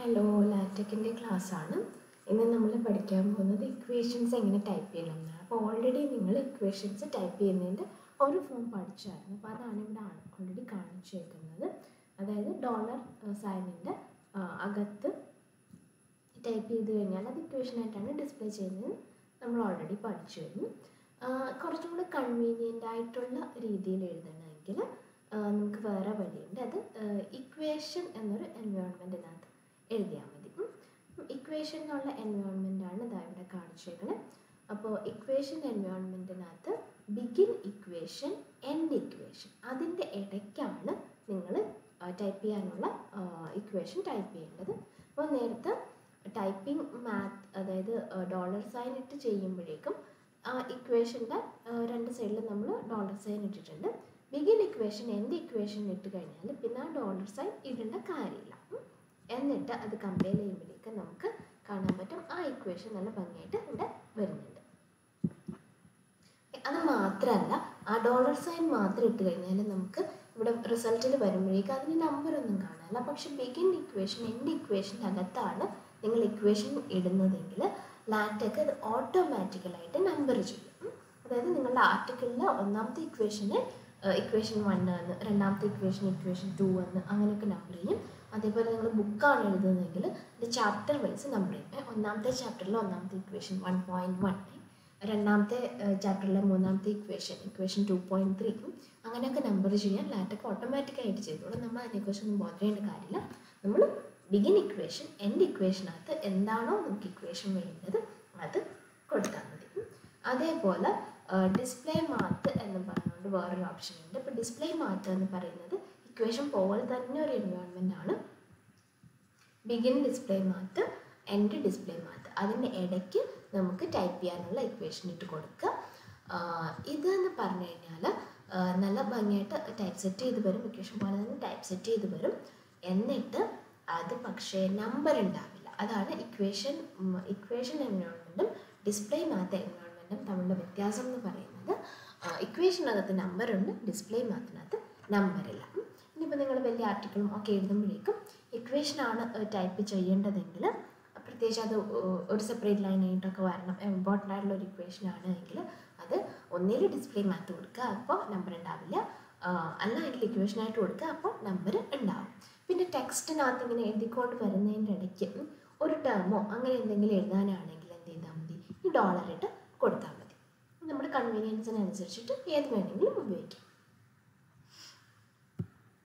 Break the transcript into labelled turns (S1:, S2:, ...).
S1: Hello ലാറ്റക്കിൻ്റെ ക്ലാസ്സാണ് ഇന്ന് നമ്മൾ പഠിക്കാൻ പോകുന്നത് ഇക്വേഷൻസ് എങ്ങനെ ടൈപ്പ് ചെയ്യണം എന്നാണ് അപ്പോൾ ഓൾറെഡി നിങ്ങൾ ഇക്വേഷൻസ് ടൈപ്പ് ചെയ്യുന്നതിൻ്റെ ഒരു ഫോം പഠിച്ചായിരുന്നു അപ്പോൾ അതാണ് ഇവിടെ ഓൾറെഡി കാണിച്ചേക്കുന്നത് അതായത് ഡോളർ സൈനിൻ്റെ അകത്ത് ടൈപ്പ് ചെയ്ത് കഴിഞ്ഞാൽ അത് ഇക്വേഷനായിട്ടാണ് ഡിസ്പ്ലേ ചെയ്യുന്നത് നമ്മൾ ഓൾറെഡി പഠിച്ചു കഴിഞ്ഞു ആ, കുറച്ചും കൂടി കൺവീനിയൻ്റ് ആയിട്ടുള്ള രീതിയിൽ എഴുതണമെങ്കിൽ ആ, നമുക്ക് വേറെ വഴിയുണ്ട് അത് ഇക്വേഷൻ എന്നൊരു എൻവയോൺമെൻറ്റിനകത്ത് എഴുതിയാൽ മതി ഇക്വേഷൻ എന്നുള്ള എൻവയോൺമെൻ്റ് ആണ് ഇതാ ഇവിടെ കാണിച്ചേക്കുന്നത് അപ്പോൾ ഇക്വേഷൻ എൻവയോൺമെൻറ്റിനകത്ത് ബിഗിൻ ഇക്വേഷൻ എൻഡ് ഇക്വേഷൻ അതിൻ്റെ ഇടയ്ക്കാണ് നിങ്ങൾ ടൈപ്പ് ചെയ്യാനുള്ള ഇക്വേഷൻ ടൈപ്പ് ചെയ്യേണ്ടത് അപ്പോൾ നേരത്തെ ടൈപ്പിംഗ് മാത്ത് അതായത് ഡോളർ സൈൻ ഇട്ട് ചെയ്യുമ്പോഴേക്കും ആ ഇക്വേഷൻ്റെ രണ്ട് സൈഡിൽ നമ്മൾ ഡോളർ സൈൻ ഇട്ടിട്ടുണ്ട് ബിഗിൻ ഇക്വേഷൻ എൻഡ് ഇക്വേഷൻ ഇട്ട് കഴിഞ്ഞാൽ പിന്നെ ആ ഡോളർ സൈൻ ഇടേണ്ട കാര്യമില്ല ഉം. എന്നിട്ട് അത് കമ്പയർ ചെയ്യുമ്പോഴേക്ക് നമുക്ക് കാണാൻ പറ്റും ആ ഇക്വേഷൻ നല്ല ഭംഗിയായിട്ട് ഇവിടെ വരുന്നുണ്ട് അത് മാത്രമല്ല ആ ഡോളർ സൈൻ മാത്രം ഇട്ട് കഴിഞ്ഞാൽ നമുക്ക് ഇവിടെ റിസൾട്ടിൽ വരുമ്പോഴേക്കും അതിന് നമ്പർ ഒന്നും കാണാനില്ല പക്ഷെ ബിഗിൻ ഇക്വേഷൻ എൻഡ് ഇക്വേഷൻ്റെ അകത്താണ് നിങ്ങൾ ഇക്വേഷൻ ഇടുന്നതെങ്കിൽ ലാറ്റക്ക് അത് ഓട്ടോമാറ്റിക്കലായിട്ട് നമ്പർ ചെയ്യും ഉം. അതായത് നിങ്ങളുടെ ആർട്ടിക്കിളിൽ ഒന്നാമത്തെ ഇക്വേഷന് ഇക്വേഷൻ വൺ എന്ന് രണ്ടാമത്തെ ഇക്വേഷൻ ഇക്വേഷൻ ടു എന്ന് അങ്ങനെയൊക്കെ നമ്പർ ചെയ്യും അതേപോലെ നിങ്ങൾ ബുക്കാണ് എഴുതുന്നതെങ്കിൽ ഇത് ചാപ്റ്റർ വൈസ് നമ്പർ ചെയ്യും ഏ, ഒന്നാമത്തെ ചാപ്റ്ററിൽ ഒന്നാമത്തെ ഇക്വേഷൻ വൺ പോയിൻറ്റ് വൺ രണ്ടാമത്തെ ചാപ്റ്ററിലെ മൂന്നാമത്തെ equation equation two point three അങ്ങനെയൊക്കെ നമ്പർ ചെയ്യാൻ ലാറ്റൊക്കെ ഓട്ടോമാറ്റിക്കായിട്ട് ചെയ്തോളും നമ്മൾ അതിനെക്കുറിച്ച് ഒന്നും ബോധ ചെയ്യേണ്ട കാര്യമില്ല നമ്മൾ ബിഗിൻ ഇക്വേഷൻ എൻഡ് ഇക്വേഷനകത്ത് എന്താണോ നമുക്ക് ഇക്വേഷൻ വേണ്ടത് അത് കൊടുത്താൽ മതി ഉം. അതേപോലെ ഡിസ്പ്ലേ മാത്ത് എന്ന് പറഞ്ഞുകൊണ്ട് വേറൊരു ഓപ്ഷൻ ഉണ്ട് ഇപ്പോൾ ഡിസ്പ്ലേ മാത്ത് എന്ന് പറയുന്നത് ഇക്വേഷൻ പോലെ തന്നെ ഒരു എൻവയോൺമെൻ്റ് ആണ് begin display math end display math അതിൻ്റെ ഇടയ്ക്ക് നമുക്ക് ടൈപ്പ് ചെയ്യാനുള്ള ഇക്വേഷൻ ഇട്ട് കൊടുക്കുക ആഹ് ഇതെന്ന് പറഞ്ഞു കഴിഞ്ഞാൽ നല്ല ഭംഗിയായിട്ട് ടൈപ്പ് സെറ്റ് ചെയ്ത് വരും ഇക്വേഷൻ പോലെ തന്നെ ടൈപ്പ് സെറ്റ് ചെയ്ത് വരും എന്നിട്ട് അത് പക്ഷേ നമ്പർ ഉണ്ടാവില്ല അതാണ് ഇക്വേഷൻ ഇക്വേഷൻ എൻവയോൺമെൻറ്റും ഡിസ്പ്ലേ മാത്ത് എൻവയോൺമെൻറ്റും തമ്മിലുള്ള വ്യത്യാസം എന്ന് പറയുന്നത് ഇക്വേഷനകത്ത് നമ്പറുണ്ട് ഡിസ്പ്ലേ മാത്തിനകത്ത് നമ്പറില്ല ഇനിയിപ്പോൾ നിങ്ങൾ വലിയ ആർട്ടിക്കിളും ഒക്കെ എഴുതുമ്പോഴേക്കും ഇക്വേഷനാണ് ടൈപ്പ് ചെയ്യേണ്ടതെങ്കിൽ പ്രത്യേകിച്ച് അത് ഒ- ഒരു സെപ്പറേറ്റ് ലൈൻ ആയിട്ടൊക്കെ വരണം ഇമ്പോർട്ടൻ്റ് ആയിട്ടുള്ള ഒരു ഇക്വേഷൻ ആണെങ്കിൽ അത് ഒന്നിൽ ഡിസ്പ്ലേ മാത്ത് കൊടുക്കുക അപ്പോൾ നമ്പർ ഉണ്ടാവില്ല ആ, അല്ല എങ്കിൽ ഇക്വേഷനായിട്ട് കൊടുക്കുക അപ്പോൾ നമ്പർ ഉണ്ടാവും പിന്നെ ടെക്സ്റ്റിനകത്ത് ഇങ്ങനെ എഴുതിക്കൊണ്ട് വരുന്നതിൻ്റെ ഇടയ്ക്ക് ഉം, ഒരു ടേമോ അങ്ങനെ എന്തെങ്കിലും എഴുതാനാണെങ്കിൽ എന്ത് ചെയ്താൽ മതി ഈ ഡോളർ ഇട്ട് കൊടുത്താൽ മതി നമ്മുടെ കൺവീനിയൻസിനനുസരിച്ചിട്ട് ഏത് വേണമെങ്കിലും ഉപയോഗിക്കാം